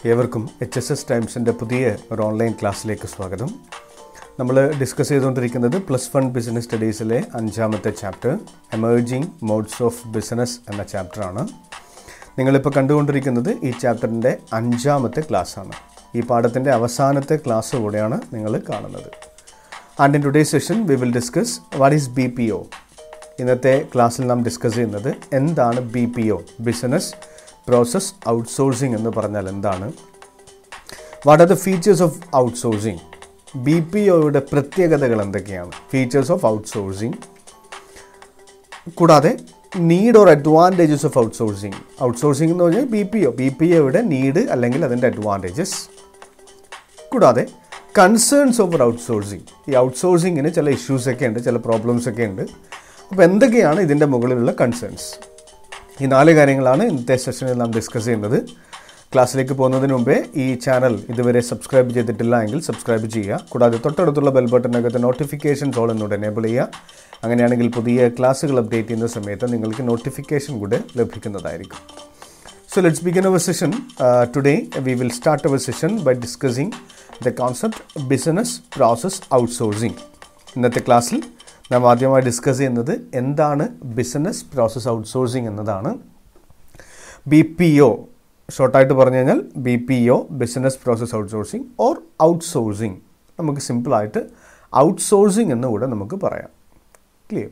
ഏവർക്കും H S S ടൈംസിൻ്റെ പുതിയ ഒരു ഓൺലൈൻ ക്ലാസ്സിലേക്ക് സ്വാഗതം നമ്മൾ ഡിസ്കസ് ചെയ്തുകൊണ്ടിരിക്കുന്നത് പ്ലസ് വൺ ബിസിനസ് സ്റ്റഡീസിലെ അഞ്ചാമത്തെ chapter emerging modes of business എന്ന ചാപ്റ്ററാണ് നിങ്ങളിപ്പോൾ കണ്ടുകൊണ്ടിരിക്കുന്നത് ഈ ചാപ്റ്ററിൻ്റെ അഞ്ചാമത്തെ ക്ലാസ്സാണ് ഈ പാഠത്തിൻ്റെ അവസാനത്തെ ക്ലാസ് കൂടെയാണ് നിങ്ങൾ കാണുന്നത് and in today session we will discuss what is B P O ഇന്നത്തെ ക്ലാസ്സിൽ നാം ഡിസ്കസ് ചെയ്യുന്നത് എന്താണ് B P O business process outsourcing എന്ന് പറഞ്ഞാൽ എന്താണ് what are the features of outsourcing B P ഒയുടെ പ്രത്യേകതകൾ എന്തൊക്കെയാണ് ഫീച്ചേഴ്സ് ഓഫ് ഔട്ട്സോഴ്സിംഗ് കൂടാതെ need or advantages of outsourcing outsourcing എന്ന് പറഞ്ഞാൽ B P O B P ഒയുടെ നീഡ് അല്ലെങ്കിൽ അതിൻ്റെ അഡ്വാൻറ്റേജസ് കൂടാതെ കൺസേൺസ് ഓവർ ഔട്ട്സോഴ്സിങ് ഈ ഔട്ട്സോഴ്സിങ്ങിന് ചില ഇഷ്യൂസ് ഒക്കെ ഉണ്ട് ചില പ്രോബ്ലംസ് ഒക്കെ ഉണ്ട് അപ്പോൾ എന്തൊക്കെയാണ് ഇതിൻ്റെ മുകളിലുള്ള കൺസേൺസ് ഈ നാല് കാര്യങ്ങളാണ് ഇന്നത്തെ സെഷനിൽ നാം ഡിസ്കസ് ചെയ്യുന്നത് ക്ലാസ്സിലേക്ക് പോകുന്നതിന് മുമ്പേ ഈ ചാനൽ ഇതുവരെ സബ്സ്ക്രൈബ് ചെയ്തിട്ടില്ല എങ്കിൽ സബ്സ്ക്രൈബ് ചെയ്യുക കൂടാതെ തൊട്ടടുത്തുള്ള ബെൽ ബട്ടനകത്ത് നോട്ടിഫിക്കേഷൻസ് ഓൾ എന്നോട് എനേബിൾ ചെയ്യുക അങ്ങനെയാണെങ്കിൽ പുതിയ ക്ലാസ്സുകൾ അപ്ഡേറ്റ് ചെയ്യുന്ന സമയത്ത് നിങ്ങൾക്ക് നോട്ടിഫിക്കേഷൻ കൂടെ ലഭിക്കുന്നതായിരിക്കും So let's begin our session. Uh, today we will start our session by discussing the concept business process outsourcing. ഇന്നത്തെ ക്ലാസ്സിൽ നാം ആദ്യമായി ഡിസ്കസ് ചെയ്യുന്നത് എന്താണ് ബിസിനസ് പ്രോസസ് ഔട്ട്സോഴ്സിംഗ് എന്നതാണ് ബി പി ഒ ഷോർട്ടായിട്ട് പറഞ്ഞു കഴിഞ്ഞാൽ B P O business process outsourcing or outsourcing നമുക്ക് സിമ്പിളായിട്ട് ഔട്ട്സോഴ്സിംഗ് എന്ന് കൂടെ നമുക്ക് പറയാം ക്ലിയർ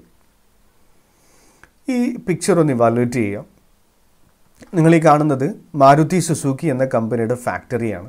ഈ പിക്ചർ ഒന്ന് ഇവാലുവേറ്റ് ചെയ്യാം നിങ്ങൾ ഈ കാണുന്നത് മാരുതി സുസുക്കി എന്ന കമ്പനിയുടെ ഫാക്ടറിയാണ്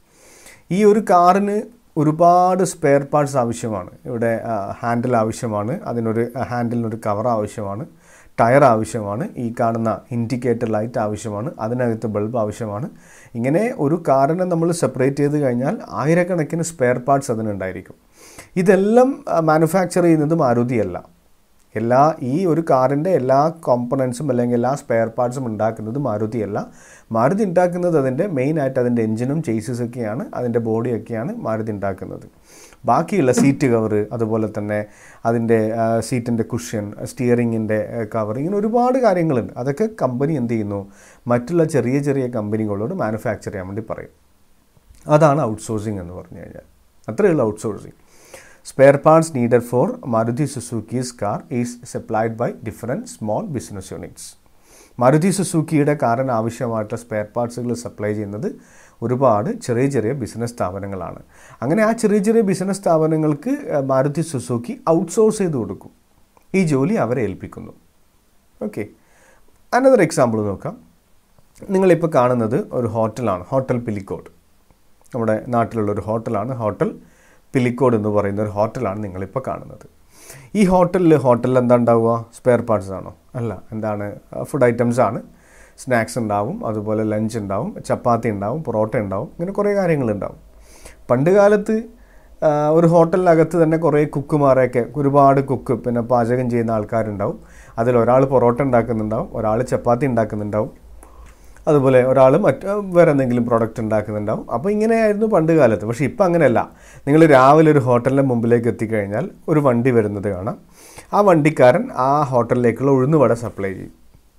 ഈ ഒരു കാറിന് ഒരുപാട് സ്പെയർ പാർട്സ് ആവശ്യമാണ് ഇവിടെ ഹാൻഡിൽ ആവശ്യമാണ് അതിനൊരു ഹാൻഡിലിനൊരു കവർ ആവശ്യമാണ് ടയർ ആവശ്യമാണ് ഈ കാണുന്ന ഇൻഡിക്കേറ്റർ ലൈറ്റ് ആവശ്യമാണ് അതിനകത്ത് ബൾബ് ആവശ്യമാണ് ഇങ്ങനെ ഒരു കാറിനെ നമ്മൾ സെപ്പറേറ്റ് ചെയ്ത് കഴിഞ്ഞാൽ ആയിരക്കണക്കിന് സ്പെയർ പാർട്സ് അതിനുണ്ടായിരിക്കും ഇതെല്ലാം മാനുഫാക്ചർ ചെയ്യുന്നത് മാരുതിയല്ല എല്ലാ ഈ ഒരു കാറിൻ്റെ എല്ലാ കോമ്പണൻസും അല്ലെങ്കിൽ എല്ലാ സ്പെയർ പാർട്സും ഉണ്ടാക്കുന്നത് മാരുതിയല്ല മാരുതി ഉണ്ടാക്കുന്നത് അതിൻ്റെ മെയിനായിട്ട് അതിൻ്റെ എഞ്ചിനും ചേസസൊക്കെയാണ് അതിൻ്റെ ബോഡിയൊക്കെയാണ് മാരുതി ഉണ്ടാക്കുന്നത് ബാക്കിയുള്ള സീറ്റ് കവർ അതുപോലെ തന്നെ അതിൻ്റെ സീറ്റിൻ്റെ കുഷ്യൻ സ്റ്റിയറിങ്ങിൻ്റെ കവർ ഇങ്ങനെ ഒരുപാട് കാര്യങ്ങളുണ്ട് അതൊക്കെ കമ്പനി എന്ത് ചെയ്യുന്നു മറ്റുള്ള ചെറിയ ചെറിയ കമ്പനികളോട് മാനുഫാക്ചർ ചെയ്യാൻ വേണ്ടി പറയും അതാണ് ഔട്ട്സോഴ്സിങ് എന്ന് പറഞ്ഞു കഴിഞ്ഞാൽ അത്രയുള്ള outsourcing spare parts needed for Maruti Suzuki's car is supplied by different small business units Maruti സുസുക്കിയുടെ കാറിന് ആവശ്യമായിട്ടുള്ള സ്പെയർ പാർട്സുകൾ സപ്ലൈ ചെയ്യുന്നത് ഒരുപാട് ചെറിയ ചെറിയ ബിസിനസ് സ്ഥാപനങ്ങളാണ് അങ്ങനെ ആ ചെറിയ ചെറിയ ബിസിനസ് സ്ഥാപനങ്ങൾക്ക് മാരുതി സുസുക്കി ഔട്ട്സോഴ്സ് ചെയ്ത് കൊടുക്കും ഈ ജോലി അവരെ ഏൽപ്പിക്കുന്നു ഓക്കെ അനദർ എക്സാമ്പിൾ നോക്കാം നിങ്ങളിപ്പോൾ കാണുന്നത് ഒരു ഹോട്ടലാണ് ഹോട്ടൽ പിലിക്കോട് നമ്മുടെ നാട്ടിലുള്ള ഒരു ഹോട്ടലാണ് ഹോട്ടൽ പിലിക്കോട് എന്ന് പറയുന്ന ഒരു ഹോട്ടലാണ് നിങ്ങളിപ്പോൾ കാണുന്നത് ഈ ഹോട്ടലിൽ ഹോട്ടലിൽ എന്താ ഉണ്ടാവുക സ്പെയർ പാർട്സ് ആണോ അല്ല എന്താണ് ഫുഡ് ഐറ്റംസ് ആണ് സ്നാക്സ് ഉണ്ടാവും അതുപോലെ ലഞ്ച് ഉണ്ടാവും ചപ്പാത്തി ഉണ്ടാവും പൊറോട്ട ഉണ്ടാവും ഇങ്ങനെ കുറേ കാര്യങ്ങളുണ്ടാവും പണ്ട് കാലത്ത് ഒരു ഹോട്ടലിനകത്ത് തന്നെ കുറേ കുക്കുമാരെയൊക്കെ ഒരുപാട് കുക്ക് പിന്നെ പാചകം ചെയ്യുന്ന ആൾക്കാരുണ്ടാവും അതിൽ ഒരാൾ പൊറോട്ട ഉണ്ടാക്കുന്നുണ്ടാവും ഒരാൾ ചപ്പാത്തി ഉണ്ടാക്കുന്നുണ്ടാവും അതുപോലെ ഒരാൾ മറ്റ് വേറെ എന്തെങ്കിലും പ്രോഡക്റ്റ് ഉണ്ടാക്കുന്നുണ്ടാവും അപ്പോൾ ഇങ്ങനെയായിരുന്നു പണ്ട് കാലത്ത് പക്ഷേ ഇപ്പം അങ്ങനെയല്ല നിങ്ങൾ രാവിലെ ഒരു ഹോട്ടലിൻ്റെ മുമ്പിലേക്ക് എത്തിക്കഴിഞ്ഞാൽ ഒരു വണ്ടി വരുന്നത് കാണാം ആ വണ്ടിക്കാരൻ ആ ഹോട്ടലിലേക്കുള്ള ഉഴുന്നുവട സപ്ലൈ ചെയ്യും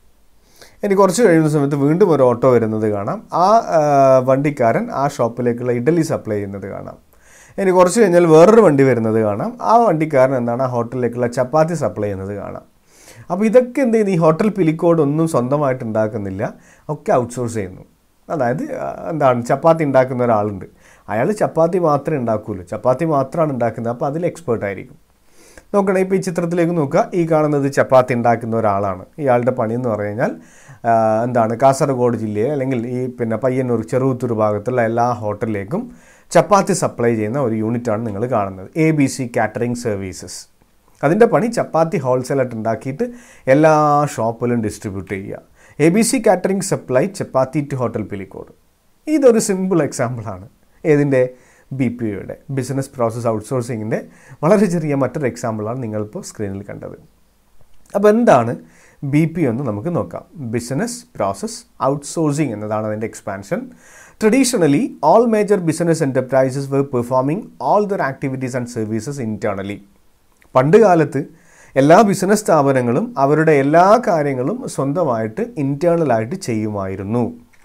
ഇനി കുറച്ച് കഴിയുന്ന സമയത്ത് വീണ്ടും ഒരു ഓട്ടോ വരുന്നത് കാണാം ആ വണ്ടിക്കാരൻ ആ ഷോപ്പിലേക്കുള്ള ഇഡലി സപ്ലൈ ചെയ്യുന്നത് കാണാം ഇനി കുറച്ച് കഴിഞ്ഞാൽ വേറൊരു വണ്ടി വരുന്നത് കാണാം ആ വണ്ടിക്കാരൻ എന്താണ് ആ ഹോട്ടലിലേക്കുള്ള ചപ്പാത്തി സപ്ലൈ ചെയ്യുന്നത് കാണാം അപ്പോൾ ഇതൊക്കെ എന്ത് ചെയ്യുന്നു ഈ ഹോട്ടൽ പിലിക്കോഡ് ഒന്നും സ്വന്തമായിട്ട് ഉണ്ടാക്കുന്നില്ല ഒക്കെ ഔട്ട്സോഴ്സ് ചെയ്യുന്നു അതായത് എന്താണ് ചപ്പാത്തി ഉണ്ടാക്കുന്ന ഒരാളുണ്ട് അയാൾ ചപ്പാത്തി മാത്രമേ ഉണ്ടാക്കുകയുള്ളൂ ചപ്പാത്തി മാത്രമാണ് ഉണ്ടാക്കുന്നത് അപ്പോൾ അതിൽ എക്സ്പേർട്ട് ആയിരിക്കും നോക്കണേ ഇപ്പോൾ ഈ ചിത്രത്തിലേക്ക് നോക്കുക ഈ കാണുന്നത് ചപ്പാത്തി ഉണ്ടാക്കുന്ന ഒരാളാണ് ഇയാളുടെ പണി എന്ന് പറഞ്ഞു കഴിഞ്ഞാൽ എന്താണ് കാസർഗോഡ് ജില്ലയിൽ അല്ലെങ്കിൽ ഈ പിന്നെ പയ്യന്നൂർ ചെറുത്തൂർ ഭാഗത്തുള്ള എല്ലാ ഹോട്ടലിലേക്കും ചപ്പാത്തി സപ്ലൈ ചെയ്യുന്ന ഒരു യൂണിറ്റാണ് നിങ്ങൾ കാണുന്നത് A B C catering services അതിൻ്റെ പണി ചപ്പാത്തി ഹോൾസെയിലായിട്ട് ഉണ്ടാക്കിയിട്ട് എല്ലാ ഷോപ്പിലും ഡിസ്ട്രിബ്യൂട്ട് ചെയ്യുക A B C catering supply chapati to hotel Pilicode ഇതൊരു സിമ്പിൾ എക്സാമ്പിളാണ് ഏതിൻ്റെ ബി പി ഒയുടെ ബിസിനസ് പ്രോസസ് ഔട്ട്സോഴ്സിങ്ങിൻ്റെ വളരെ ചെറിയ മറ്റൊരു എക്സാമ്പിളാണ് നിങ്ങളിപ്പോൾ സ്ക്രീനിൽ കണ്ടത് അപ്പോൾ എന്താണ് ബി പി എന്ന് നമുക്ക് നോക്കാം ബിസിനസ് പ്രോസസ് ഔട്ട്സോഴ്സിംഗ് എന്നതാണ് അതിൻ്റെ expansion traditionally all major business enterprises were performing all their activities and services internally പണ്ട് കാലത്ത് എല്ലാ ബിസിനസ് സ്ഥാപനങ്ങളും അവരുടെ എല്ലാ കാര്യങ്ങളും സ്വന്തമായിട്ട് ഇൻറ്റേർണലായിട്ട് ചെയ്യുമായിരുന്നു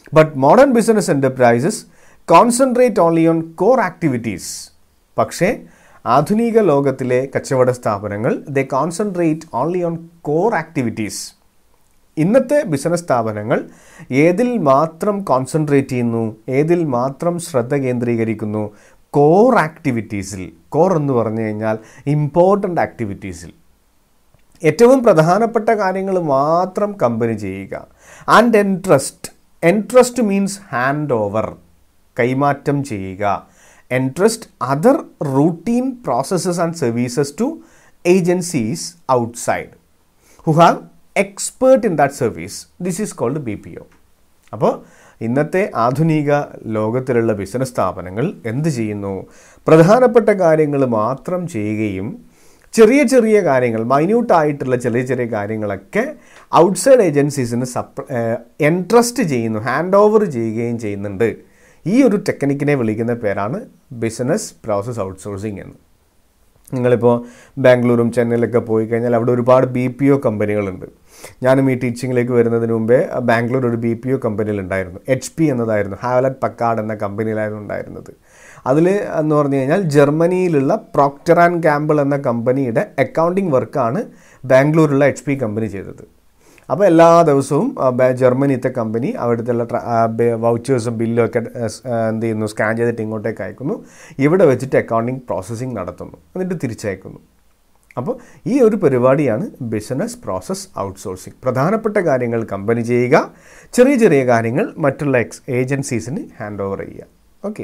but modern business enterprises concentrate only on core activities പക്ഷേ ആധുനിക ലോകത്തിലെ കച്ചവട സ്ഥാപനങ്ങൾ they concentrate only on core activities ഇന്നത്തെ ബിസിനസ് സ്ഥാപനങ്ങൾ ഏതിൽ മാത്രം കോൺസെൻട്രേറ്റ് ചെയ്യുന്നു ഏതിൽ മാത്രം ശ്രദ്ധ കേന്ദ്രീകരിക്കുന്നു കോർ ആക്ടിവിറ്റീസിൽ കോർ എന്ന് പറഞ്ഞു കഴിഞ്ഞാൽ ഇമ്പോർട്ടൻ്റ് ആക്ടിവിറ്റീസിൽ ഏറ്റവും പ്രധാനപ്പെട്ട കാര്യങ്ങൾ മാത്രം കമ്പനി ചെയ്യുക and entrust entrust means hand over കൈമാറ്റം ചെയ്യുക entrust other routine processes and services to agencies outside who have expert in that service this is called B P O അപ്പോൾ ഇന്നത്തെ ആധുനിക ലോകത്തിലുള്ള ബിസിനസ് സ്ഥാപനങ്ങൾ എന്ത് ചെയ്യുന്നു പ്രധാനപ്പെട്ട കാര്യങ്ങൾ മാത്രം ചെയ്യുകയും ചെറിയ ചെറിയ കാര്യങ്ങൾ മൈന്യൂട്ടായിട്ടുള്ള ചെറിയ ചെറിയ കാര്യങ്ങളൊക്കെ ഔട്ട്സൈഡ് ഏജൻസീസിന് സപ്ല എൻട്രസ്റ്റ് ചെയ്യുന്നു ഹാൻഡ് ഓവർ ചെയ്യുകയും ചെയ്യുന്നുണ്ട് ഈ ഒരു ടെക്നിക്കിനെ വിളിക്കുന്ന പേരാണ് ബിസിനസ് പ്രോസസ് ഔട്ട്സോഴ്സിംഗ് എന്ന് നിങ്ങളിപ്പോൾ ബാംഗ്ലൂരും ചെന്നൈയിലൊക്കെ പോയി കഴിഞ്ഞാൽ അവിടെ ഒരുപാട് ബി പി ഒ കമ്പനികളുണ്ട് ഞാനും ഈ ടീച്ചിങ്ങിലേക്ക് വരുന്നതിന് മുമ്പേ ബാംഗ്ലൂർ ഒരു ബി പി ഒ കമ്പനിയിൽ ഉണ്ടായിരുന്നു എച്ച് പി എന്നതായിരുന്നു ഹാവലറ്റ് പക്കാർഡ് എന്ന കമ്പനിയിലായിരുന്നു ഉണ്ടായിരുന്നത് അതിൽ എന്ന് പറഞ്ഞു കഴിഞ്ഞാൽ ജർമ്മനിയിലുള്ള പ്രോക്ടർ ആൻഡ് ക്യാമ്പിൾ എന്ന കമ്പനിയുടെ അക്കൗണ്ടിങ് വർക്കാണ് ബാംഗ്ലൂരിലുള്ള എച്ച് പി കമ്പനി ചെയ്തത് അപ്പോൾ എല്ലാ ദിവസവും ആ, ബ- ജർമ്മനിത്തെ കമ്പനി അവിടുത്തെ വൗച്ചേഴ്സും ബില്ലും ഒക്കെ ആ, സ്- ആ, എന്ത് ചെയ്യുന്നു സ്കാൻ ചെയ്തിട്ട് ഇങ്ങോട്ടേക്ക് അയക്കുന്നു ഇവിടെ വെച്ചിട്ട് അക്കൗണ്ടിങ് പ്രോസസ്സിംഗ് നടത്തുന്നു എന്നിട്ട് തിരിച്ചയക്കുന്നു അപ്പോൾ ഈ ഒരു പരിപാടിയാണ് ബിസിനസ് പ്രോസസ് ഔട്ട്സോഴ്സിംഗ് പ്രധാനപ്പെട്ട കാര്യങ്ങൾ കമ്പനി ചെയ്യുക ചെറിയ ചെറിയ കാര്യങ്ങൾ മറ്റുള്ള എക്സ് ഏജൻസീസിന് ഹാൻഡ് ഓവർ ചെയ്യുക ഓക്കെ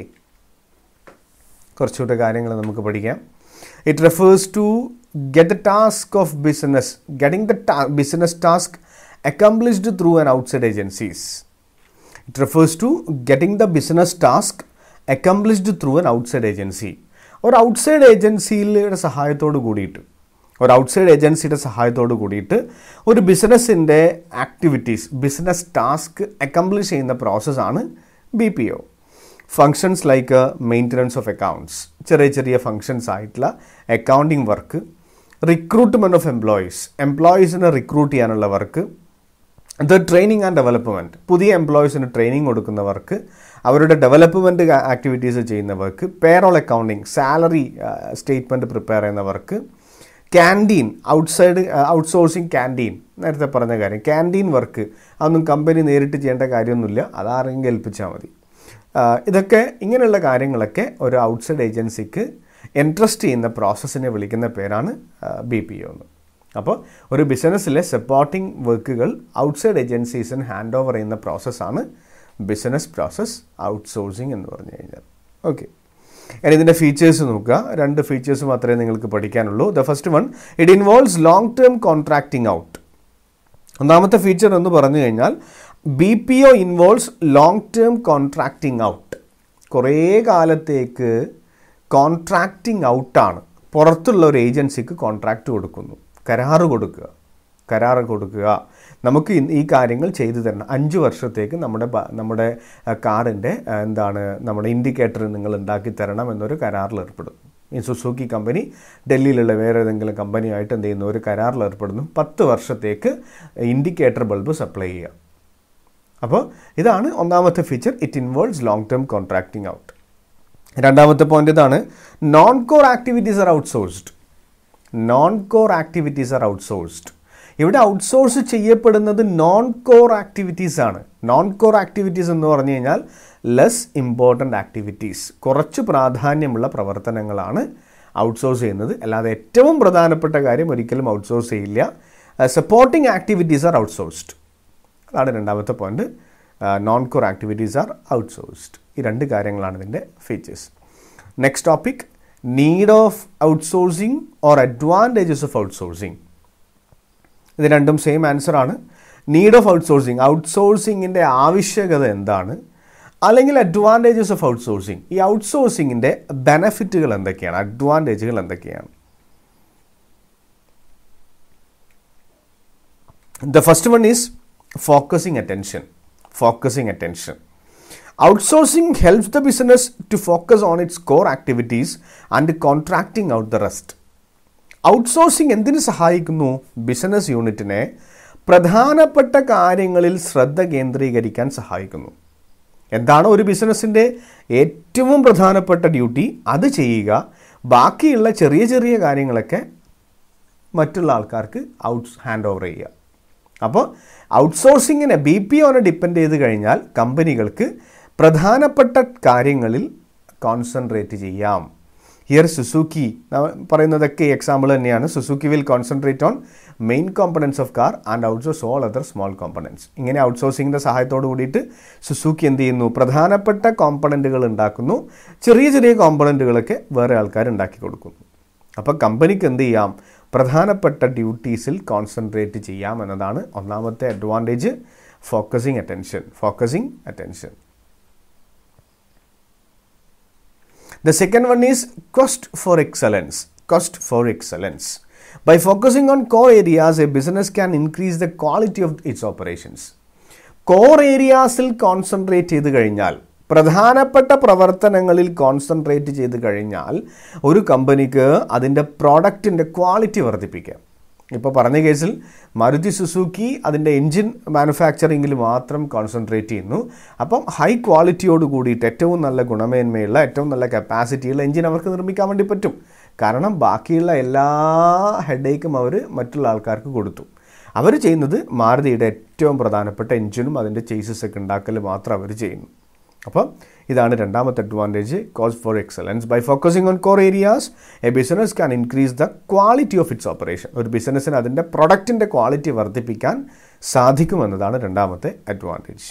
കുറച്ചുകൂടെ കാര്യങ്ങൾ നമുക്ക് പഠിക്കാം it refers to get the task of business getting the business task accomplished through an outside agencies it refers to getting the business task accomplished through an outside agency ഒരു outside ഏജൻസിയുടെ സഹായത്തോട് കൂടിയിട്ട് ഒരു outside ഏജൻസിയുടെ സഹായത്തോട് കൂടിയിട്ട് ഒരു ബിസിനസ്സിൻ്റെ ആക്ടിവിറ്റീസ് ബിസിനസ് ടാസ്ക് അക്കംപ്ലിഷ് ചെയ്യുന്ന പ്രോസസ്സാണ് B P O functions like maintenance of accounts ചെറിയ ചെറിയ ഫങ്ഷൻസ് ആയിട്ടുള്ള accounting work recruitment of employees എംപ്ലോയീസിനെ റിക്രൂട്ട് ചെയ്യാനുള്ള work the training and development പുതിയ എംപ്ലോയീസിന് ട്രെയിനിങ് കൊടുക്കുന്നവർക്ക് അവരുടെ ഡെവലപ്മെൻറ്റ് ആക്ടിവിറ്റീസ് ചെയ്യുന്നവർക്ക് payroll accounting salary statement prepare ചെയ്യുന്നവർക്ക് ക്യാൻറ്റീൻ ഔട്ട്സൈഡ് ഔട്ട്സോഴ്സിങ് ക്യാൻറ്റീൻ നേരത്തെ പറഞ്ഞ കാര്യം ക്യാൻറ്റീൻ വർക്ക് അതൊന്നും കമ്പനി നേരിട്ട് ചെയ്യേണ്ട കാര്യമൊന്നുമില്ല അതാരെങ്കിലും ഏൽപ്പിച്ചാൽ മതി ആ, ഇതൊക്കെ ഇങ്ങനെയുള്ള കാര്യങ്ങളൊക്കെ ഒരു ഔട്ട്സൈഡ് ഏജൻസിക്ക് ഇൻട്രസ്റ്റ് ചെയ്യുന്ന പ്രോസസ്സിനെ വിളിക്കുന്ന പേരാണ് ബി പി ഒ എന്ന് അപ്പോൾ ഒരു ബിസിനസ്സിലെ സപ്പോർട്ടിംഗ് വർക്കുകൾ ഔട്ട്സൈഡ് ഏജൻസീസിന് ഹാൻഡ് ഓവർ ചെയ്യുന്ന പ്രോസസ്സാണ് ബിസിനസ് പ്രോസസ് ഔട്ട്സോഴ്സിംഗ് എന്ന് പറഞ്ഞു കഴിഞ്ഞാൽ ഓക്കെ ഇനി ഇതിൻ്റെ ഫീച്ചേഴ്സ് നോക്കുക രണ്ട് ഫീച്ചേഴ്സ് മാത്രമേ നിങ്ങൾക്ക് പഠിക്കാനുള്ളൂ the first one it involves long term contracting out ഒന്നാമത്തെ ഫീച്ചർ എന്ന് പറഞ്ഞു കഴിഞ്ഞാൽ B P O involves long term contracting out കുറേ കാലത്തേക്ക് കോൺട്രാക്റ്റിംഗ് ഔട്ടാണ് പുറത്തുള്ള ഒരു ഏജൻസിക്ക് കോൺട്രാക്റ്റ് കൊടുക്കുന്നു കരാറ് കൊടുക്കുക കരാറ് കൊടുക്കുക നമുക്ക് ഇന്ന് ഈ കാര്യങ്ങൾ ചെയ്തു തരണം അഞ്ച് വർഷത്തേക്ക് നമ്മുടെ ബ- നമ്മുടെ കാറിൻ്റെ എന്താണ് നമ്മുടെ ഇൻഡിക്കേറ്റർ നിങ്ങൾ ഉണ്ടാക്കി തരണം എന്നൊരു കരാറിൽ ഏർപ്പെടുന്നു ഈ സുസുക്കി കമ്പനി ഡൽഹിയിലുള്ള വേറെ ഏതെങ്കിലും കമ്പനിയായിട്ട് എന്ത് ചെയ്യുന്നു ഒരു കരാറിൽ ഏർപ്പെടുന്നു പത്ത് വർഷത്തേക്ക് ഇൻഡിക്കേറ്റർ ബൾബ് സപ്ലൈ ചെയ്യുക അപ്പോൾ ഇതാണ് ഒന്നാമത്തെ feature it involves long term contracting out രണ്ടാമത്തെ പോയിന്റ് ഇതാണ് non core activities are outsourced non core activities are outsourced ഇവിടെ ഔട്ട്സോഴ്സ് ചെയ്യപ്പെടുന്നത് നോൺ കോർ ആക്ടിവിറ്റീസ് ആണ് നോൺ കോർ ആക്ടിവിറ്റീസ് എന്ന് പറഞ്ഞു കഴിഞ്ഞാൽ ലെസ് ഇമ്പോർട്ടൻ്റ് ആക്ടിവിറ്റീസ് കുറച്ച് പ്രാധാന്യമുള്ള പ്രവർത്തനങ്ങളാണ് ഔട്ട്സോഴ്സ് ചെയ്യുന്നത് അല്ലാതെ ഏറ്റവും പ്രധാനപ്പെട്ട കാര്യം ഒരിക്കലും ഔട്ട്സോഴ്സ് ചെയ്യില്ല സപ്പോർട്ടിംഗ് ആക്ടിവിറ്റീസ് ആർ ഔട്ട്സോഴ്സ്ഡ് അതാണ് രണ്ടാമത്തെ point non core activities are outsourced ഈ രണ്ട് കാര്യങ്ങളാണ് ഇതിൻ്റെ features next topic need of outsourcing or advantages of outsourcing ഇത് രണ്ടും സെയിം ആൻസർ ആണ് നീഡ് ഓഫ് ഔട്ട്സോഴ്സിംഗ് ഔട്ട്സോഴ്സിങ്ങിൻ്റെ ആവശ്യകത എന്താണ് അല്ലെങ്കിൽ അഡ്വാൻറ്റേജസ് ഓഫ് ഔട്ട്സോഴ്സിംഗ് ഈ ഔട്ട്സോഴ്സിങ്ങിൻ്റെ ബെനഫിറ്റുകൾ എന്തൊക്കെയാണ് അഡ്വാൻറ്റേജുകൾ എന്തൊക്കെയാണ് The first one is focusing attention. Focusing attention. Outsourcing helps the business to focus on its core activities and contracting out the rest. Outsourcing എന്തിനു സഹായിക്കുന്നു ബിസിനസ് യൂണിറ്റിനെ പ്രധാനപ്പെട്ട കാര്യങ്ങളിൽ ശ്രദ്ധ കേന്ദ്രീകരിക്കാൻ സഹായിക്കുന്നു എന്താണ് ഒരു ബിസിനസ്സിൻ്റെ ഏറ്റവും പ്രധാനപ്പെട്ട ഡ്യൂട്ടി അത് ചെയ്യുക ബാക്കിയുള്ള ചെറിയ ചെറിയ കാര്യങ്ങളൊക്കെ മറ്റുള്ള ആൾക്കാർക്ക് ഔട്ട് ഹാൻഡ് ഓവർ ചെയ്യുക അപ്പോൾ ഔട്ട്സോഴ്സിങ്ങിനെ ബി പി ഒനെ ഡിപ്പെൻഡ് ചെയ്ത് കഴിഞ്ഞാൽ കമ്പനികൾക്ക് പ്രധാനപ്പെട്ട കാര്യങ്ങളിൽ കോൺസെൻട്രേറ്റ് ചെയ്യാം ഹിയർ സുസുക്കി പറയുന്നതൊക്കെ എക്സാമ്പിൾ തന്നെയാണ് Suzuki will concentrate on main components of car and outsource all other small components ഇങ്ങനെ ഔട്ട്സോഴ്സിങ്ങിൻ്റെ സഹായത്തോട് കൂടിയിട്ട് സുസുക്കി എന്ത് ചെയ്യുന്നു പ്രധാനപ്പെട്ട കോമ്പണൻറ്റുകൾ ഉണ്ടാക്കുന്നു ചെറിയ ചെറിയ കോമ്പണൻറ്റുകളൊക്കെ വേറെ ആൾക്കാർ ഉണ്ടാക്കി കൊടുക്കുന്നു അപ്പോൾ കമ്പനിക്ക് എന്ത് ചെയ്യാം പ്രധാനപ്പെട്ട ഡ്യൂട്ടീസിൽ കോൺസെൻട്രേറ്റ് ചെയ്യാം എന്നതാണ് ഒന്നാമത്തെ advantage focusing attention focusing attention The second one is cost for excellence. Cost for excellence. By focusing on core areas, a business can increase the quality of its operations. Core ഏരിയാസിൽ concentrate ചെയ്ത് കഴിഞ്ഞാൽ പ്രധാനപ്പെട്ട പ്രവർത്തനങ്ങളിൽ concentrate ചെയ്ത് കഴിഞ്ഞാൽ ഒരു കമ്പനിക്ക് അതിൻ്റെ പ്രോഡക്റ്റിൻ്റെ ക്വാളിറ്റി വർദ്ധിപ്പിക്കാം ഇപ്പോൾ പറഞ്ഞ കേസിൽ മാരുതി സുസുക്കി അതിൻ്റെ എൻജിൻ മാനുഫാക്ചറിങ്ങിൽ മാത്രം കോൺസെൻട്രേറ്റ് ചെയ്യുന്നു അപ്പം ഹൈ ക്വാളിറ്റിയോട് കൂടിയിട്ട് ഏറ്റവും നല്ല ഗുണമേന്മയുള്ള ഏറ്റവും നല്ല കപ്പാസിറ്റിയുള്ള എൻജിൻ അവർക്ക് നിർമ്മിക്കാൻ വേണ്ടി പറ്റും കാരണം ബാക്കിയുള്ള എല്ലാ ഹെഡേക്കും അവർ മറ്റുള്ള ആൾക്കാർക്ക് കൊടുത്തു അവർ ചെയ്യുന്നത് മാരുതിയുടെ ഏറ്റവും പ്രധാനപ്പെട്ട എൻജിനും അതിൻ്റെ ചേസസ് ഒക്കെ ഉണ്ടാക്കൽ മാത്രം അവർ ചെയ്യുന്നു അപ്പോൾ ഇതാണ് രണ്ടാമത്തെ advantage cause for excellence by focusing on core areas a business can increase the quality of its operation ഒരു ബിസിനസ്സിന് അതിൻ്റെ പ്രൊഡക്റ്റിൻ്റെ ക്വാളിറ്റി വർദ്ധിപ്പിക്കാൻ സാധിക്കുമെന്നതാണ് രണ്ടാമത്തെ advantage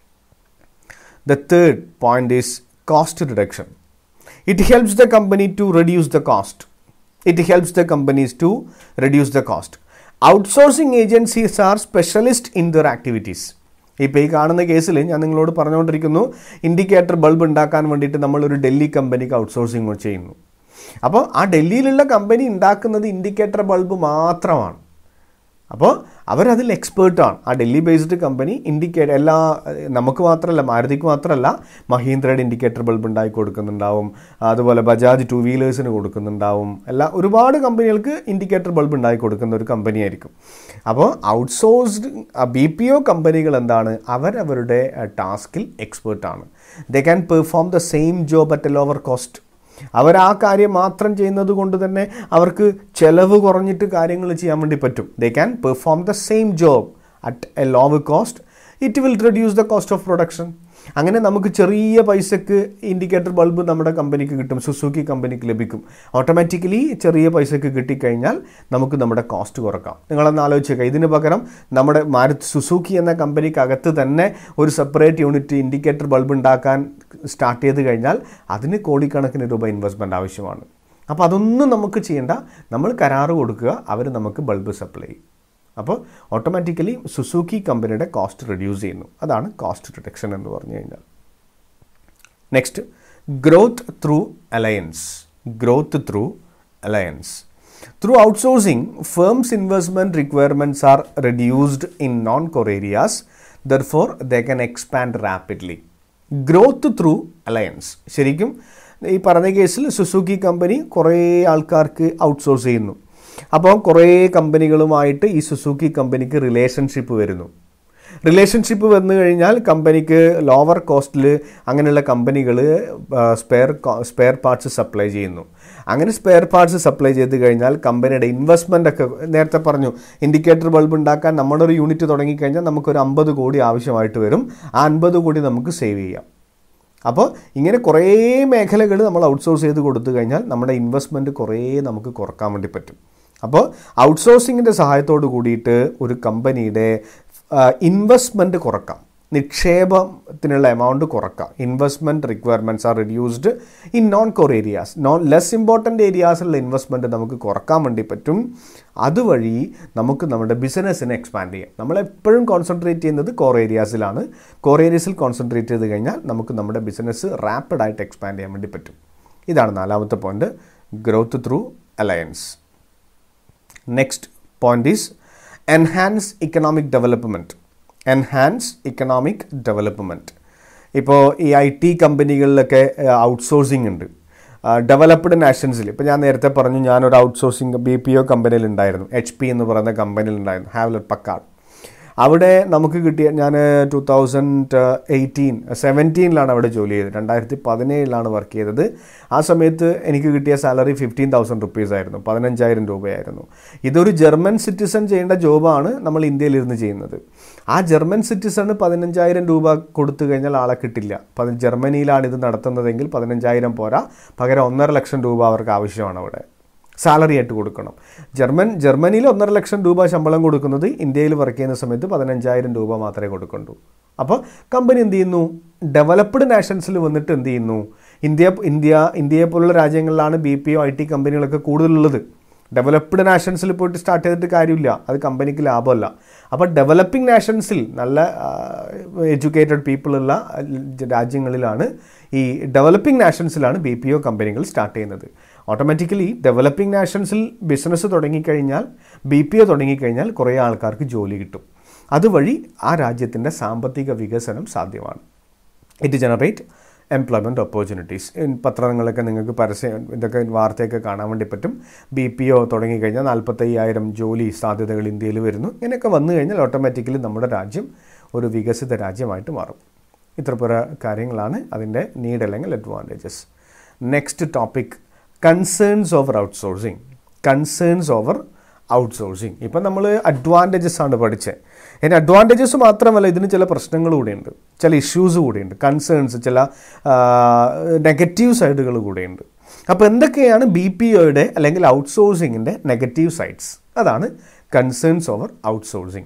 the third point is cost reduction it helps the company to reduce the cost it helps the companies to reduce the cost outsourcing agencies are specialist in their activities ഇപ്പോൾ ഈ കാണുന്ന കേസിൽ ഞാൻ നിങ്ങളോട് പറഞ്ഞുകൊണ്ടിരിക്കുന്നു indicator bulb ഉണ്ടാക്കാൻ വേണ്ടിയിട്ട് നമ്മളൊരു ഡൽഹി കമ്പനിക്ക് ഔട്ട്സോഴ്സിങ് ചെയ്യുന്നു അപ്പോൾ ആ ഡൽഹിയിലുള്ള കമ്പനി ഉണ്ടാക്കുന്നത് ഇൻഡിക്കേറ്റർ ബൾബ് മാത്രമാണ് അപ്പോൾ അവരതിൽ എക്സ്പേർട്ടാണ് ആ ഡൽഹി ബേസ്ഡ് കമ്പനി ഇൻഡിക്കേറ്റർ എല്ലാ നമുക്ക് മാത്രമല്ല മാരുതിക്ക് മാത്രമല്ല മഹീന്ദ്രയുടെ ഇൻഡിക്കേറ്റർ ബൾബ് ഉണ്ടാക്കി കൊടുക്കുന്നുണ്ടാവും അതുപോലെ ബജാജ് ടു വീലേഴ്സിന് കൊടുക്കുന്നുണ്ടാവും എല്ലാ ഒരുപാട് കമ്പനികൾക്ക് ഇൻഡിക്കേറ്റർ ബൾബ് ഉണ്ടാക്കി കൊടുക്കുന്ന ഒരു കമ്പനിയായിരിക്കും അപ്പോൾ ഔട്ട്സോഴ്സ്ഡ് ബി പി ഒ കമ്പനികൾ എന്താണ് അവരവരുടെ ടാസ്കിൽ എക്സ്പേർട്ടാണ് they can perform the same job at a lower cost അവർ ആ കാര്യം മാത്രം ചെയ്യുന്നത് കൊണ്ട് തന്നെ അവർക്ക് ചെലവ് കുറഞ്ഞിട്ട് കാര്യങ്ങൾ ചെയ്യാൻ വേണ്ടി പറ്റും they can perform the same job at a lower cost it will reduce the cost of production അങ്ങനെ നമുക്ക് ചെറിയ പൈസക്ക് ഇൻഡിക്കേറ്റർ ബൾബ് നമ്മുടെ കമ്പനിക്ക് കിട്ടും സുസുക്കി കമ്പനിക്ക് ലഭിക്കും ഓട്ടോമാറ്റിക്കലി ചെറിയ പൈസക്ക് കിട്ടിക്കഴിഞ്ഞാൽ നമുക്ക് നമ്മുടെ കോസ്റ്റ് കുറക്കാം നിങ്ങളൊന്ന് ആലോചിച്ചേക്കാം ഇതിന് പകരം നമ്മുടെ മാരുതി സുസുക്കി എന്ന കമ്പനിക്കകത്ത് തന്നെ ഒരു സെപ്പറേറ്റ് യൂണിറ്റ് ഇൻഡിക്കേറ്റർ ബൾബ് ഉണ്ടാക്കാൻ സ്റ്റാർട്ട് ചെയ്ത് കഴിഞ്ഞാൽ അതിന് കോടിക്കണക്കിന് രൂപ ഇൻവെസ്റ്റ്മെൻറ്റ് ആവശ്യമാണ് അപ്പോൾ അതൊന്നും നമുക്ക് ചെയ്യേണ്ട നമ്മൾ കരാറ് കൊടുക്കുക അവർ നമുക്ക് ബൾബ് സപ്ലൈ ചെയ്യും അപ്പോൾ ഓട്ടോമാറ്റിക്കലി സുസുക്കി കമ്പനിയുടെ കോസ്റ്റ് റെഡ്യൂസ് ചെയ്യുന്നു അതാണ് കോസ്റ്റ് റിഡക്ഷൻ എന്ന് പറഞ്ഞു കഴിഞ്ഞാൽ next growth through alliance growth through alliance through outsourcing firms investment requirements are reduced in non core areas therefore they can expand rapidly growth through alliance ശരിക്കും ഈ പറഞ്ഞ കേസിൽ സുസുക്കി കമ്പനി കുറേ ആൾക്കാർക്ക് ഔട്ട്സോഴ്സ് ചെയ്യുന്നു അപ്പോൾ കുറേ കമ്പനികളുമായിട്ട് ഈ സുസുക്കി കമ്പനിക്ക് റിലേഷൻഷിപ്പ് വരുന്നു റിലേഷൻഷിപ്പ് വന്നു കഴിഞ്ഞാൽ കമ്പനിക്ക് ലോവർ കോസ്റ്റിൽ അങ്ങനെയുള്ള കമ്പനികൾ സ്പെയർ സ്പെയർ പാർട്സ് സപ്ലൈ ചെയ്യുന്നു അങ്ങനെ സ്പെയർ പാർട്സ് സപ്ലൈ ചെയ്ത് കഴിഞ്ഞാൽ കമ്പനിയുടെ ഇൻവെസ്റ്റ്മെൻ്റ് ഒക്കെ നേരത്തെ പറഞ്ഞു ഇൻഡിക്കേറ്റർ ബൾബ് ഉണ്ടാക്കാൻ നമ്മുടെ ഒരു യൂണിറ്റ് തുടങ്ങിക്കഴിഞ്ഞാൽ നമുക്കൊരു അമ്പത് കോടി ആവശ്യമായിട്ട് വരും ആ അൻപത് കോടി നമുക്ക് സേവ് ചെയ്യാം അപ്പോൾ ഇങ്ങനെ കുറേ മേഖലകൾ നമ്മൾ ഔട്ട്സോഴ്സ് ചെയ്ത് കൊടുത്തു കഴിഞ്ഞാൽ നമ്മുടെ ഇൻവെസ്റ്റ്മെൻറ്റ് കുറേ നമുക്ക് കുറക്കാൻ വേണ്ടി പറ്റും അപ്പോൾ ഔട്ട്സോഴ്സിങ്ങിൻ്റെ സഹായത്തോട് കൂടിയിട്ട് ഒരു കമ്പനിയുടെ ഇൻവെസ്റ്റ്മെൻറ്റ് കുറക്കാം നിക്ഷേപത്തിനുള്ള എമൗണ്ട് കുറക്കാം investment requirements are reduced in non core areas non less important ഏരിയാസിലുള്ള ഇൻവെസ്റ്റ്മെൻറ്റ് നമുക്ക് കുറക്കാൻ വേണ്ടി പറ്റും അതുവഴി നമുക്ക് നമ്മുടെ ബിസിനസ്സിനെ എക്സ്പാൻഡ് ചെയ്യാം നമ്മളെപ്പോഴും കോൺസെൻട്രേറ്റ് ചെയ്യുന്നത് കോർ ഏരിയാസിലാണ് കോർ ഏരിയാസിൽ കോൺസെൻട്രേറ്റ് ചെയ്ത് കഴിഞ്ഞാൽ നമുക്ക് നമ്മുടെ ബിസിനസ് റാപ്പിഡായിട്ട് എക്സ്പാൻഡ് ചെയ്യാൻ വേണ്ടി പറ്റും ഇതാണ് നാലാമത്തെ point growth through alliance next point is enhance economic development enhance economic development ഇപ്പോൾ ഈ ഐ ടി കമ്പനികളിലൊക്കെ ഔട്ട്സോഴ്സിംഗ് ഉണ്ട് ഡെവലപ്ഡ് നാഷൻസിൽ ഇപ്പോൾ ഞാൻ നേരത്തെ പറഞ്ഞു ഞാനൊരു ഔട്ട്സോഴ്സിംഗ് ബി പി ഒ കമ്പനിയിൽ ഉണ്ടായിരുന്നു എച്ച് പി എന്ന് പറയുന്ന കമ്പനിയിൽ ഉണ്ടായിരുന്നു ഹാവ്ലറ്റ് പക്കാർഡ് അവിടെ നമുക്ക് കിട്ടിയ ഞാൻ ടു തൗസൻഡ് എയ്റ്റീൻ സെവൻറ്റീനിലാണ് അവിടെ ജോലി ചെയ്തത് രണ്ടായിരത്തി പതിനേഴിലാണ് വർക്ക് ചെയ്തത് ആ സമയത്ത് എനിക്ക് കിട്ടിയ സാലറി ഫിഫ്റ്റീൻ തൗസൻഡ് റുപ്പീസ് ആയിരുന്നു പതിനഞ്ചായിരം രൂപയായിരുന്നു ഇതൊരു ജർമ്മൻ സിറ്റിസൺ ചെയ്യേണ്ട ജോബാണ് നമ്മൾ ഇന്ത്യയിലിരുന്ന് ചെയ്യുന്നത് ആ ജർമ്മൻ സിറ്റിസണ് പതിനഞ്ചായിരം രൂപ കൊടുത്തു കഴിഞ്ഞാൽ ആളെ കിട്ടില്ല പതി ജർമ്മനിയിലാണ് ഇത് നടത്തുന്നതെങ്കിൽ പതിനഞ്ചായിരം പോരാ പകരം ഒന്നര ലക്ഷം രൂപ അവർക്ക് ആവശ്യമാണ് അവിടെ സാലറി ആയിട്ട് കൊടുക്കണം ജർമ്മൻ ജർമ്മനിയിൽ ഒന്നര ലക്ഷം രൂപ ശമ്പളം കൊടുക്കുന്നത് ഇന്ത്യയിൽ വർക്ക് ചെയ്യുന്ന സമയത്ത് പതിനഞ്ചായിരം രൂപ മാത്രമേ കൊടുക്കണ്ടൂ അപ്പോൾ കമ്പനി എന്ത് ചെയ്യുന്നു ഡെവലപ്ഡ് നാഷൻസിൽ വന്നിട്ട് എന്ത് ചെയ്യുന്നു ഇന്ത്യ ഇന്ത്യ ഇന്ത്യയെ പോലുള്ള രാജ്യങ്ങളിലാണ് B P O I T കമ്പനികളൊക്കെ കൂടുതലുള്ളത് ഡെവലപ്ഡ് നാഷൻസിൽ പോയിട്ട് സ്റ്റാർട്ട് ചെയ്തിട്ട് കാര്യമില്ല അത് കമ്പനിക്ക് ലാഭമല്ല അപ്പോൾ ഡെവലപ്പിംഗ് നാഷൻസിൽ നല്ല എഡ്യൂക്കേറ്റഡ് പീപ്പിളുള്ള രാജ്യങ്ങളിലാണ് ഈ ഡെവലപ്പിംഗ് നാഷൻസിലാണ് ബി പി ഒ കമ്പനികൾ സ്റ്റാർട്ട് ചെയ്യുന്നത് ഓട്ടോമാറ്റിക്കലി ഡെവലപ്പിംഗ് നാഷൻസിൽ ബിസിനസ് തുടങ്ങിക്കഴിഞ്ഞാൽ ബി പി ഒ തുടങ്ങിക്കഴിഞ്ഞാൽ കുറേ ആൾക്കാർക്ക് ജോലി കിട്ടും അതുവഴി ആ രാജ്യത്തിൻ്റെ സാമ്പത്തിക വികസനം സാധ്യമാണ് ഇറ്റ് ജനറേറ്റ് എംപ്ലോയ്മെൻറ്റ് ഓപ്പർച്യൂണിറ്റീസ് പത്രങ്ങളൊക്കെ നിങ്ങൾക്ക് പരസ്യം ഇതൊക്കെ വാർത്തയൊക്കെ കാണാൻ വേണ്ടി പറ്റും ബി പി ഒ തുടങ്ങിക്കഴിഞ്ഞാൽ നാൽപ്പത്തയ്യായിരം ജോലി സാധ്യതകൾ ഇന്ത്യയിൽ വരുന്നു ഇങ്ങനെയൊക്കെ വന്നു കഴിഞ്ഞാൽ ഓട്ടോമാറ്റിക്കലി നമ്മുടെ രാജ്യം ഒരു വികസിത രാജ്യമായിട്ട് മാറും ഇത്ര പുറ കാര്യങ്ങളാണ് അതിൻ്റെ നീഡ് അല്ലെങ്കിൽ advantages next topic concerns over outsourcing concerns over outsourcing ഇപ്പം നമ്മൾ അഡ്വാൻറ്റേജസ് ആണ് പഠിച്ചത് ഇനി അഡ്വാൻറ്റേജസ് മാത്രമല്ല ഇതിന് ചില പ്രശ്നങ്ങൾ കൂടിയുണ്ട് ചില ഇഷ്യൂസ് കൂടിയുണ്ട് കൺസേൺസ് ചില നെഗറ്റീവ് സൈഡുകൾ കൂടിയുണ്ട് അപ്പോൾ എന്തൊക്കെയാണ് ബി പി ഒയുടെ അല്ലെങ്കിൽ ഔട്ട്സോഴ്സിങ്ങിൻ്റെ നെഗറ്റീവ് സൈഡ്സ് അതാണ് concerns over outsourcing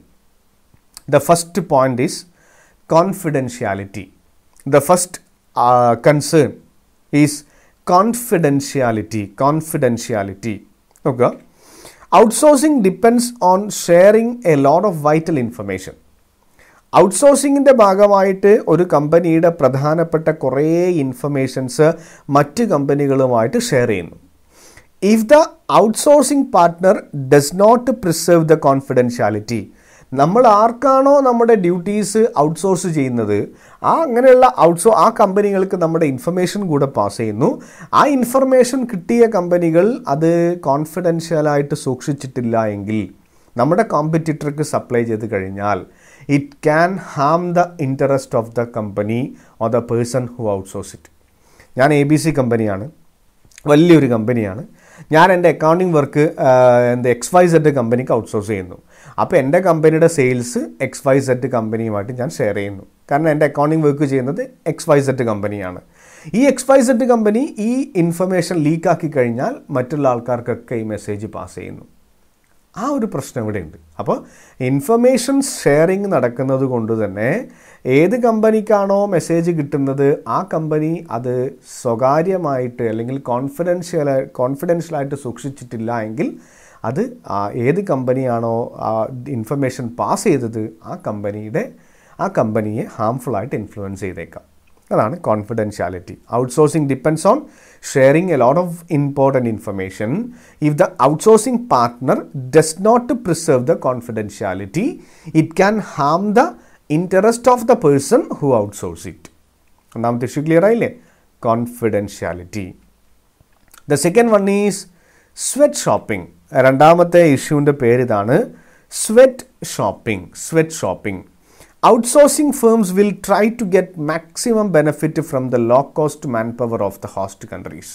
the first point is confidentiality the first concern is confidentiality confidentiality നോക്കുക outsourcing depends on sharing a lot of vital information ഔട്ട്സോഴ്സിങ്ങിൻ്റെ ഭാഗമായിട്ട് ഒരു കമ്പനിയുടെ പ്രധാനപ്പെട്ട കുറേ ഇൻഫർമേഷൻസ് മറ്റ് കമ്പനികളുമായിട്ട് ഷെയർ ചെയ്യുന്നു if the outsourcing partner does not preserve the confidentiality നമ്മൾ ആർക്കാണോ നമ്മുടെ ഡ്യൂട്ടീസ് ഔട്ട്സോഴ്സ് ചെയ്യുന്നത് ആ അങ്ങനെയുള്ള ഔട്ട്സോ ആ കമ്പനികൾക്ക് നമ്മുടെ ഇൻഫർമേഷൻ കൂടെ പാസ് ചെയ്യുന്നു ആ ഇൻഫർമേഷൻ കിട്ടിയ കമ്പനികൾ അത് കോൺഫിഡൻഷ്യലായിട്ട് സൂക്ഷിച്ചിട്ടില്ല എങ്കിൽ നമ്മുടെ കോമ്പറ്റിറ്റർക്ക് സപ്ലൈ ചെയ്ത് കഴിഞ്ഞാൽ it can harm the interest of the company or the person who outsource it ഞാൻ എ ബി സി കമ്പനിയാണ് വലിയൊരു കമ്പനിയാണ് ഞാൻ എൻ്റെ അക്കൗണ്ടിങ് വർക്ക് എന്ത് എക്സ് വൈ സെഡ് കമ്പനിക്ക് ഔട്ട്സോഴ്സ് ചെയ്യുന്നു അപ്പോൾ എൻ്റെ കമ്പനിയുടെ സെയിൽസ് എക്സ് വൈ സെഡ് കമ്പനിയുമായിട്ട് ഞാൻ ഷെയർ ചെയ്യുന്നു കാരണം എൻ്റെ അക്കൗണ്ടിങ് വർക്ക് ചെയ്യുന്നത് എക്സ് വൈ സെഡ് കമ്പനിയാണ് ഈ എക്സ് വൈ സെഡ് കമ്പനി ഈ ഇൻഫർമേഷൻ ലീക്കാക്കി കഴിഞ്ഞാൽ മറ്റുള്ള ആൾക്കാർക്കൊക്കെ ഈ മെസ്സേജ് പാസ് ചെയ്യുന്നു ആ ഒരു പ്രശ്നം ഇവിടെ ഉണ്ട് അപ്പോൾ ഇൻഫർമേഷൻ ഷെയറിങ് നടക്കുന്നത് കൊണ്ട് തന്നെ ഏത് കമ്പനിക്കാണോ മെസ്സേജ് കിട്ടുന്നത് ആ കമ്പനി അത് സ്വകാര്യമായിട്ട് അല്ലെങ്കിൽ കോൺഫിഡൻഷ്യൽ കോൺഫിഡൻഷ്യലായിട്ട് സൂക്ഷിച്ചിട്ടില്ല എങ്കിൽ അത് ആ ഏത് കമ്പനിയാണോ ആ ഇൻഫർമേഷൻ പാസ് ചെയ്തത് ആ കമ്പനിയുടെ ആ കമ്പനിയെ ഹാംഫുള്ളായിട്ട് ഇൻഫ്ലുവൻസ് ചെയ്തേക്കാം അതാണ് confidentiality outsourcing depends on sharing a lot of important information if the outsourcing partner does not preserve the confidentiality it can harm the interest of the person who outsource it ഒന്നാമത്തെ issue clear ആയില്ലേ confidentiality the second one is sweat shopping രണ്ടാമത്തെ ഇഷ്യൂവിൻ്റെ പേര് ഇതാണ് sweat shopping sweat shopping outsourcing firms will try to get maximum benefit from the low cost manpower of the host countries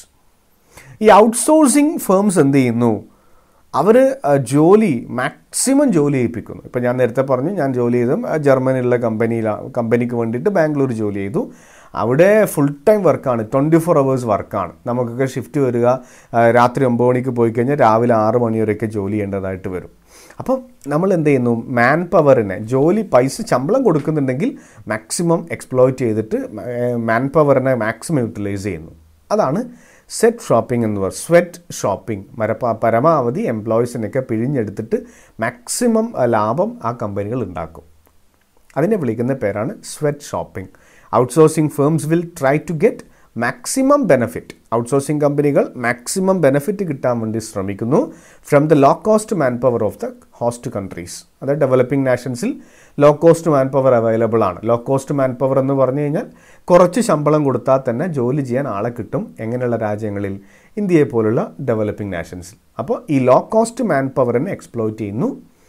ഈ outsourcing firms എന്ത് ചെയ്യുന്നു അവർ ജോലി maximum ജോലി ചെയ്യിപ്പിക്കുന്നു ഇപ്പം ഞാൻ നേരത്തെ പറഞ്ഞു ഞാൻ ജോലി ചെയ്തും ജർമ്മനിയിലുള്ള കമ്പനിയിലാണ് കമ്പനിക്ക് വേണ്ടിയിട്ട് ബാംഗ്ലൂർ ജോലി ചെയ്തു അവിടെ ഫുൾ ടൈം വർക്കാണ് ട്വൻറ്റി ഫോർ അവേഴ്സ് വർക്കാണ് നമുക്കൊക്കെ ഷിഫ്റ്റ് വരിക രാത്രി ഒമ്പത് മണിക്ക് പോയി കഴിഞ്ഞാൽ രാവിലെ ആറ് മണി വരെയൊക്കെ ജോലി ചെയ്യേണ്ടതായിട്ട് വരും അപ്പോൾ നമ്മൾ എന്ത് ചെയ്യുന്നു മാൻ പവറിനെ ജോലി പൈസ ശമ്പളം കൊടുക്കുന്നുണ്ടെങ്കിൽ മാക്സിമം എക്സ്പ്ലോയിറ്റ് ചെയ്തിട്ട് മാൻ പവറിനെ മാക്സിമം യൂട്ടിലൈസ് ചെയ്യുന്നു അതാണ് സെറ്റ് ഷോപ്പിംഗ് എന്ന് പറയുന്നത് സ്വെറ്റ് ഷോപ്പിംഗ് മരപ്പ പരമാവധി എംപ്ലോയീസിനൊക്കെ പിഴിഞ്ഞെടുത്തിട്ട് മാക്സിമം ലാഭം ആ കമ്പനികൾ ഉണ്ടാക്കും അതിനെ വിളിക്കുന്ന പേരാണ് sweat shopping outsourcing firms will try to get maximum benefit outsourcing കമ്പനികൾ മാക്സിമം ബെനഫിറ്റ് കിട്ടാൻ വേണ്ടി ശ്രമിക്കുന്നു from the low cost man power of the host countries അതായത് ഡെവലപ്പിംഗ് നാഷൻസിൽ low cost man power available ആണ് ലോ കോസ്റ്റ് മാൻ പവർ എന്ന് പറഞ്ഞു കഴിഞ്ഞാൽ കുറച്ച് ശമ്പളം കൊടുത്താൽ തന്നെ ജോലി ചെയ്യാൻ ആളെ കിട്ടും എങ്ങനെയുള്ള രാജ്യങ്ങളിൽ ഇന്ത്യയെ പോലുള്ള ഡെവലപ്പിംഗ് നാഷൻസിൽ അപ്പോൾ ഈ ലോ കോസ്റ്റ് മാൻ പവറിനെ എക്സ്പ്ലോയിറ്റ് ചെയ്യുന്നു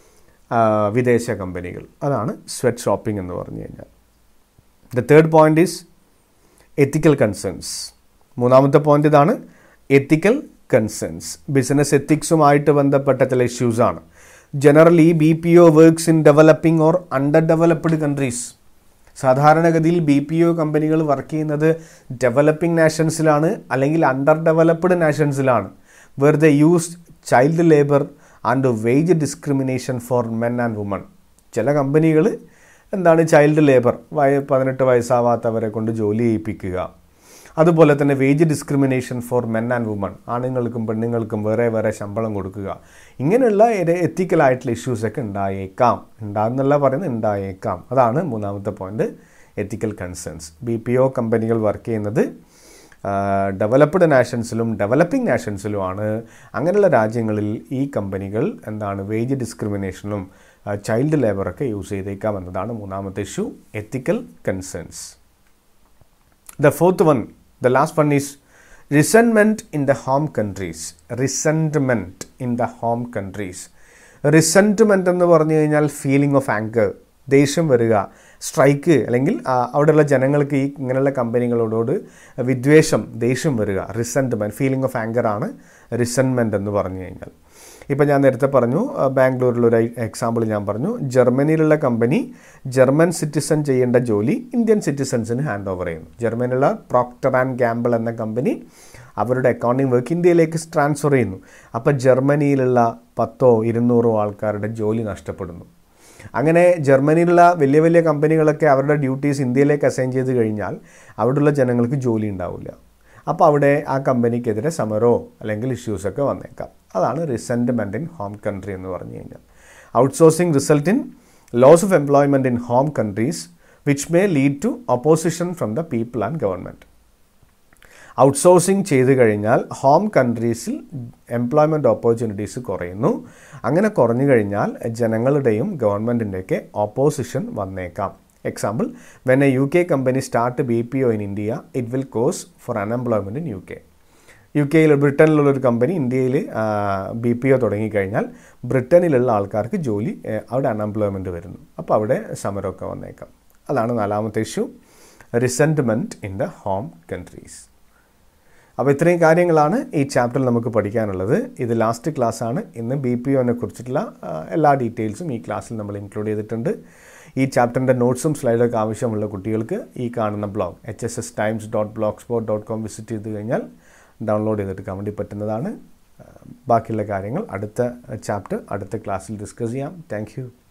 വിദേശ കമ്പനികൾ അതാണ് സ്വെറ്റ് ഷോപ്പിംഗ് എന്ന് പറഞ്ഞു കഴിഞ്ഞാൽ the third point is ethical concerns മൂന്നാമത്തെ പോയിന്റ് ഇതാണ് എത്തിക്കൽ കൺസേൺസ് ബിസിനസ് എത്തിക്സുമായിട്ട് ബന്ധപ്പെട്ട ചില ഇഷ്യൂസാണ് generally B P O works in developing or under developed countries സാധാരണഗതിയിൽ ബി പി ഒ കമ്പനികൾ വർക്ക് ചെയ്യുന്നത് ഡെവലപ്പിംഗ് നാഷൻസിലാണ് അല്ലെങ്കിൽ അണ്ടർ ഡെവലപ്ഡ് നാഷൻസിലാണ് where the use child labour and wage discrimination for men and women ചില കമ്പനികൾ എന്താണ് ചൈൽഡ് ലേബർ വയ പതിനെട്ട് വയസ്സാവാത്തവരെ കൊണ്ട് ജോലി ചെയ്യിപ്പിക്കുക അതുപോലെ തന്നെ wage discrimination for men and women ആണുങ്ങൾക്കും പെണ്ണുങ്ങൾക്കും വേറെ വേറെ ശമ്പളം കൊടുക്കുക ഇങ്ങനെയുള്ള എത്തിക്കലായിട്ടുള്ള ഇഷ്യൂസൊക്കെ ഉണ്ടായേക്കാം ഉണ്ടാകുന്നല്ല പറയുന്നത് ഉണ്ടായേക്കാം അതാണ് മൂന്നാമത്തെ point ethical concerns B P O കമ്പനികൾ വർക്ക് ചെയ്യുന്നത് ഡെവലപ്ഡ് നാഷൻസിലും ഡെവലപ്പിംഗ് നാഷൻസിലുമാണ് അങ്ങനെയുള്ള രാജ്യങ്ങളിൽ ഈ കമ്പനികൾ എന്താണ് വേജ് ഡിസ്ക്രിമിനേഷനും ചൈൽഡ് ലേബറൊക്കെ യൂസ് ചെയ്തേക്കാം എന്നതാണ് മൂന്നാമത്തെ issue ethical concerns the fourth one the last one is resentment in the home countries resentment in the home countries resentment എന്ന് പറഞ്ഞു കഴിഞ്ഞാൽ ഫീലിംഗ് ഓഫ് ആങ്കർ ദേഷ്യം വരിക സ്ട്രൈക്ക് അല്ലെങ്കിൽ അവിടെയുള്ള ജനങ്ങൾക്ക് ഈ ഇങ്ങനെയുള്ള കമ്പനികളോട് വിദ്വേഷം ദേഷ്യം വരിക റിസൻറ്റ്മെൻറ്റ് ഫീലിംഗ് ഓഫ് ആങ്കർ ആണ് റിസൻമെൻറ്റ് എന്ന് പറഞ്ഞു കഴിഞ്ഞാൽ ഇപ്പം ഞാൻ നേരത്തെ പറഞ്ഞു ബാംഗ്ലൂരിലൊരു എക്സാമ്പിൾ ഞാൻ പറഞ്ഞു ജർമ്മനിയിലുള്ള കമ്പനി ജർമ്മൻ സിറ്റിസൺ ചെയ്യേണ്ട ജോലി ഇന്ത്യൻ സിറ്റിസൺസിന് ഹാൻഡ് ഓവർ ചെയ്യുന്നു ജർമ്മനിയിലുള്ള പ്രോക്ടർ ആൻഡ് ഗാമ്പിൾ എന്ന കമ്പനി അവരുടെ അക്കൗണ്ടിങ് വർക്ക് ഇന്ത്യയിലേക്ക് ട്രാൻസ്ഫർ ചെയ്യുന്നു അപ്പോൾ ജർമ്മനിയിലുള്ള പത്തോ ഇരുന്നൂറോ ആൾക്കാരുടെ ജോലി നഷ്ടപ്പെടുന്നു അങ്ങനെ ജർമ്മനിയിലുള്ള വലിയ വലിയ കമ്പനികളൊക്കെ അവരുടെ ഡ്യൂട്ടീസ് ഇന്ത്യയിലേക്ക് അസൈൻ ചെയ്ത് കഴിഞ്ഞാൽ അവിടെയുള്ള ജനങ്ങൾക്ക് ജോലി ഉണ്ടാവില്ല അപ്പോൾ അവിടെ ആ കമ്പനിക്കെതിരെ സമരമോ അല്ലെങ്കിൽ ഇഷ്യൂസൊക്കെ വന്നേക്കാം അതാണ് റിസെൻറ്റ്മെൻറ്റ് ഇൻ ഹോം കൺട്രി എന്ന് പറഞ്ഞു കഴിഞ്ഞാൽ outsourcing result in loss of employment in home countries which may lead to opposition from the people and government outsourcing ചെയ്ത് കഴിഞ്ഞാൽ ഹോം കൺട്രീസിൽ എംപ്ലോയ്മെൻറ്റ് ഓപ്പർച്യൂണിറ്റീസ് കുറയുന്നു അങ്ങനെ കുറഞ്ഞു കഴിഞ്ഞാൽ ജനങ്ങളുടെയും ഗവൺമെൻറ്റിൻ്റെയൊക്കെ ഓപ്പോസിഷൻ വന്നേക്കാം example when a U K company start B P O in India it will cause for unemployment in U K U കെയിൽ ബ്രിട്ടനിലുള്ളൊരു കമ്പനി ഇന്ത്യയിൽ ബി പി ഒ തുടങ്ങിക്കഴിഞ്ഞാൽ ബ്രിട്ടനിലുള്ള ആൾക്കാർക്ക് ജോലി അവിടെ അൺഎംപ്ലോയ്മെൻറ്റ് വരുന്നു അപ്പോൾ അവിടെ സമരമൊക്കെ വന്നേക്കാം അതാണ് നാലാമത്തെ issue resentment in the home countries അപ്പോൾ ഇത്രയും കാര്യങ്ങളാണ് ഈ ചാപ്റ്ററിൽ നമുക്ക് പഠിക്കാനുള്ളത് ഇത് ലാസ്റ്റ് ക്ലാസ്സാണ് ഇന്ന് ബി പി ഒനെ കുറിച്ചിട്ടുള്ള എല്ലാ ഡീറ്റെയിൽസും ഈ ക്ലാസ്സിൽ നമ്മൾ ഇൻക്ലൂഡ് ചെയ്തിട്ടുണ്ട് ഈ ചാപ്റ്ററിൻ്റെ നോട്ട്സും സ്ലൈഡൊക്കെ ആവശ്യമുള്ള കുട്ടികൾക്ക് ഈ കാണുന്ന blog H S S times dot blogspot dot com visit ചെയ്ത് കഴിഞ്ഞാൽ ഡൗൺലോഡ് ചെയ്തെടുക്കാൻ വേണ്ടി പറ്റുന്നതാണ് ബാക്കിയുള്ള കാര്യങ്ങൾ അടുത്ത ചാപ്റ്റർ അടുത്ത ക്ലാസ്സിൽ ഡിസ്കസ് ചെയ്യാം താങ്ക്